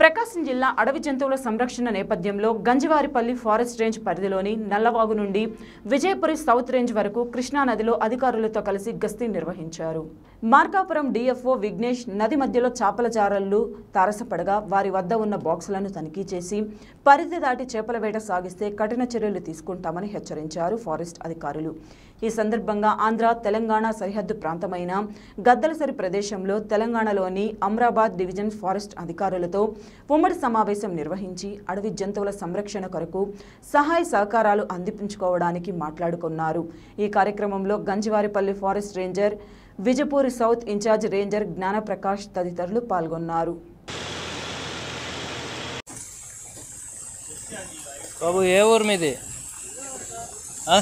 ప్రకాశం జిల్లా అడవి జంతువుల సంరక్షణ నేపథ్యంలో గంజివారిపల్లి ఫారెస్ట్ రేంజ్ పరిధిలోని నల్లవాగు నుండి విజయపురి సౌత్ రేంజ్ వరకు కృష్ణా నదిలో అధికారులతో కలిసి గస్తీ నిర్వహించారు మార్కాపురం డిఎఫ్ఓ విఘ్నేష్ నది మధ్యలో చేపల జారళ్లు తారసపడగా వారి వద్ద ఉన్న బాక్సులను తనిఖీ చేసి పరిధి దాటి చేపల వేట సాగిస్తే కఠిన చర్యలు తీసుకుంటామని హెచ్చరించారు ఫారెస్ట్ అధికారులు ఈ సందర్భంగా ఆంధ్ర తెలంగాణ సరిహద్దు ప్రాంతమైన గద్దలసరి ప్రదేశంలో తెలంగాణలోని అమ్రాబాద్ డివిజన్ ఫారెస్ట్ అధికారులతో ఉమ్మడి సమావేశం నిర్వహించి అడవి జంతువుల సంరక్షణ కొరకు సహాయ సహకారాలు అందిపించుకోవడానికి మాట్లాడుకున్నారు ఈ కార్యక్రమంలో Ganjivaripalli forest ranger Vijapuri south in-charge ranger Gnanaprakash తదితరులు పాల్గొన్నారు బాబు ఏ ఊరు మీది ఆ?